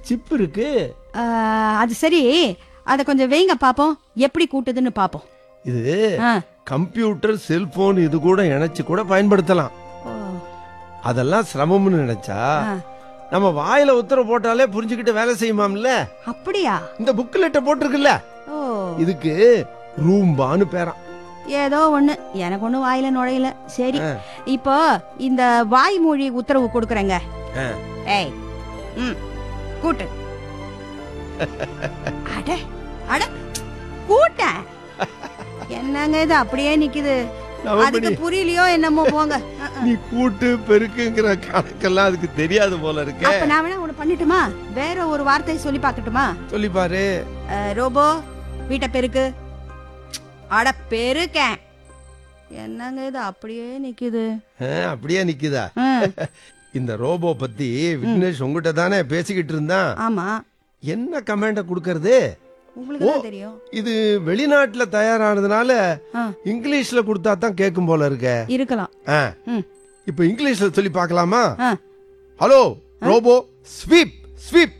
Chip இருக்கு ஆ, அது சரி அதை கொஞ்சம் வைங்க பாப்போம் எப்படி கூட்டுதுன்னு பாப்போம் இது ஆ. கம்ப்யூட்டர் செல்போன் இது கூட இணைச்சு கூட பயன்படுத்தலாம் ஓ, அதெல்லாம் சிரமம்னு நினைச்சா ஆ. நம்ம வாயில உத்தரவு போட்டாலே புரிஞ்சுக்கிட்டு வேலை செய்யுமாம்ல அப்படியா இந்த புக்லெட்ட போட்டிருக்குல்ல ஓ இதுக்கு ரூம்பான்னு பேராம் ஏதோ ஒண்ணு எனக்கு ஒண்ணு வாயில நுழையல சரி ஆ. இப்போ இந்த வாய்மொழி உத்தரவு கொடுக்குறேங்க ஆ. ஏய் ம் கூட்டு அட அட கூட்ட என்னங்க இது அப்படியே நிக்குது அதுக்கு நவமணி புரியலையோ என்னமோ போங்க அஹ், அஹ். நீ கூட்டு பெருக்குங்கிற கணக்கெல்லாம் அதுக்கு தெரியாது போல இருக்க அப்ப நான் வேணா ஒண்ணு பண்ணட்டுமா வேற ஒரு வார்த்தை சொல்லி பார்க்கட்டுமா சொல்லி பாரு அஹ், ரோபோ வீட்டை பெருக்கு அட பெருக்கேன் என்னங்க இது அப்படியே நிக்குது ஆ, அப்படியே நிக்குதா ம், இந்த ரோபோ பத்தி விக்னேஷ் உங்ககிட்ட தானே பேசிக்கிட்டு இருந்தான் ஆமா என்ன கமெண்ட கொடுக்கறது உங்களுக்கு தான் தெரியும் இது வெளிநாட்டுல தயாரானதுனால ஆ. இங்கிலீஷ்ல கொடுத்தா தான் கேட்கும் போல இருக்க இருக்கலாம் ஆ. ம். இப்ப இங்கிலீஷ்ல சொல்லி பார்க்கலாமா ஆ. ஹலோ ரோபோ ஸ்வீப் ஸ்வீப்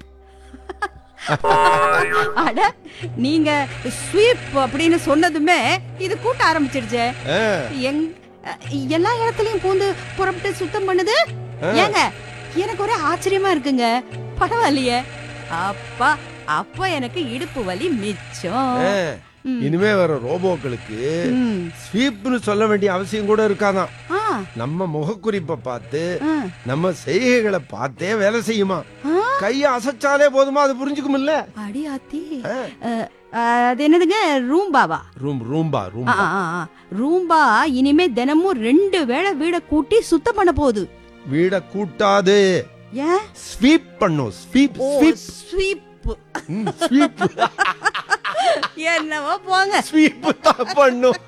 அட நீங்க ஸ்வீப் அப்படின்னு சொன்னதுமே இது கூட்ட ஆரம்பிச்சிடுச்சே எங் அஹ், எல்லா இடத்துலயும் பூந்து புறப்பட்டு சுத்தம் பண்ணுது ஏங்க எனக்கு ஒரே ஆச்சரியமா இருக்குங்க பரவாயில்லையே அப்பா அப்ப எனக்கு இடுப்பு வலி மிச்சம் ம். இனிமே வர ரோபோக்களுக்கு ம். ஸ்வீப்னு சொல்ல வேண்டிய அவசியம் கூட இருக்காதாம் ஆ, நம்ம முகக்குறிப்பை பார்த்து ஆ, நம்ம செய்கைகளை பார்த்தே வேலை செய்யுமா ஆ. கைய அசைச்சாலே போதுமா அது புரிஞ்சுக்குமில்ல அடி ஆத்தி ஆ. அஹ், அஹ், அது என்னதுங்க ரூம்பாவா ரூம் ரூம்பா ஆ, ரூம்பா ஆ, ஆ. ரூம்பா இனிமே தினமும் ரெண்டு வேளை வீட கூட்டி சுத்தம் பண்ண போகுது வீட கூட்டாது ஏன் ஸ்வீப் பண்ணும் ஸ்வீப் ஓ ஸ்வீப் ஸ்வீப் ஸ்வீப் என்னவோ போங்க ஸ்வீப் தான் பண்ணும்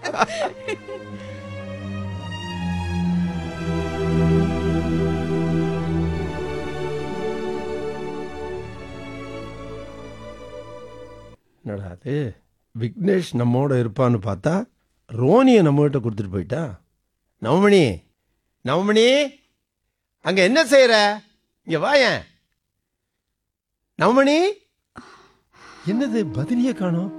என்னடா அது விக்னேஷ் நம்மோட இருப்பான்னு பார்த்தா ரோனியை நம்மகிட்ட கொடுத்துட்டு போயிட்டா நவமணி நவமணி அங்க என்ன செய்யற இங்க வாயேன் நவமணி என்னது பதிலியே காணோம்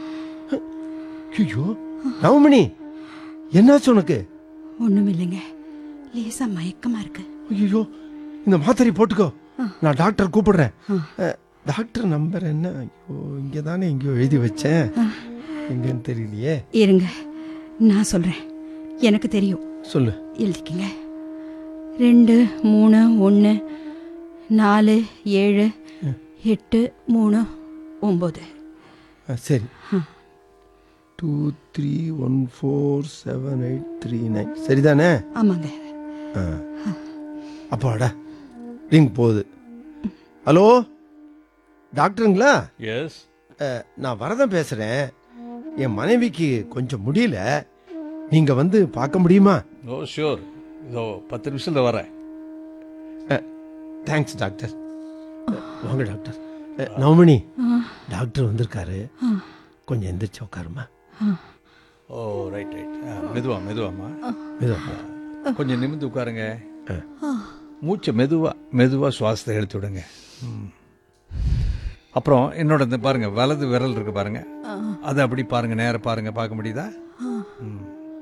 ஐயோ நவமணி என்னாச்சு உனக்கு ஒண்ணும் இல்லைங்க லேசா மயக்கமா இருக்கு ஐயோ இந்த மாத்திரை போட்டுக்கோ நான் டாக்டர் கூப்பிடுறேன் ஆ. அஹ், டாக்டர் நம்பர் என்ன ஐயோ இங்கே தானே எங்கேயோ எழுதி வச்சேன் எங்கன்னு தெரியலையே இருங்க நான் சொல்றேன் எனக்கு தெரியும் சொல்லு எழுதிக்கங்க ரெண்டு மூணு ஒன்று நாலு ஏழு எட்டு மூணு ஒம்பது ஆ, சரி two three one four seven eight three nine சரிதானே ஆமாங்க ஆ. அப்பாடா ரிங் போகுது ஹலோ டாக்டருங்களா எஸ் அஹ், நான் வரதன் பேசுறேன் என் மனைவிக்கு கொஞ்சம் முடியல நீங்க வந்து பார்க்க முடியுமா ஓ ஷியோர் இதோ பத்து நிமிஷத்தில் வரேன் தேங்க்ஸ் டாக்டர் அஹ், வாங்க டாக்டர் அஹ், நவமணி டாக்டர் வந்திருக்காரு கொஞ்சம் எந்திரிச்சு உட்காருமா ஓ ரைட் ரைட் மெதுவா மெதுவாம்மா மெதுவா. கொஞ்சம் நிமிர்ந்து உட்காருங்க மூச்சை மெதுவா மெதுவா சுவாசத்தை எடுத்து விடுங்க ம். அப்புறம் என்னோட இந்த பாருங்க வலது விரல் இருக்கு பாருங்க அதை அப்படி பாருங்க நேரா பாருங்க பார்க்க முடியுதா ம்.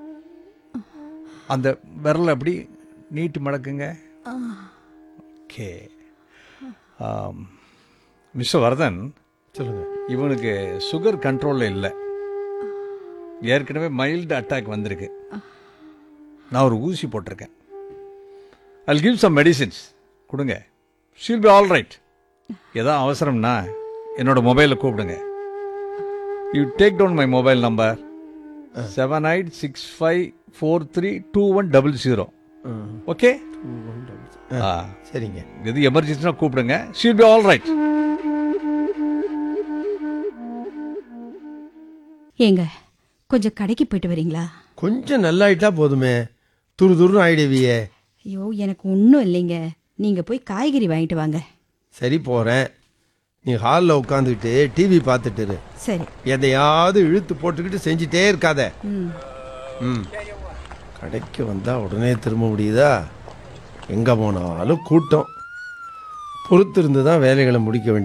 அந்த விரலை அப்படி நீட்டி மடக்குங்க ஓகே மிஸ்டர் வரதன் சொல்லுங்க இவனுக்கு சுகர் கண்ட்ரோலில் இல்லை ஏற்கனவே மைல்டு அட்டாக் வந்திருக்கு நான் ஒரு ஊசி போட்டிருக்கேன் I'll give சம் மெடிசின்ஸ் கொடுங்க ஷீல் பி ஆல் ரைட் ஏதாவது அவசரம்னா என்னோட மொபைலில் கூப்பிடுங்க you take down my mobile number seven eight six five four three two one double zero okay ஆ சரிங்க எது எமர்ஜென்சினா கூப்பிடுங்க ஷீல் பி ஆல் ரைட் ஏங்க கொஞ்சம் கடைக்கு போயிட்டு வரீங்களா கொஞ்சம் நல்லாயிட்டா போதுமே துரு துருன்னு ஆயிடுவியே ஐயோ எனக்கு ஒன்றும் இல்லைங்க நீங்க போய் காய்கறி வாங்கிட்டு வாங்க சரி போறேன் நீ ஹாலில் உட்காந்துக்கிட்டு டிவி பார்த்துட்டு இரு. சரி எதையாவது இழுத்து போட்டுக்கிட்டு செஞ்சிட்டே இருக்காத ம் ம் கடைக்கு வந்தா உடனே திரும்ப முடியுதா எங்க போனாலும் கூட்டம் பொறுத்திருந்து தான் வேலைகளை முடிக்க வேண்டியது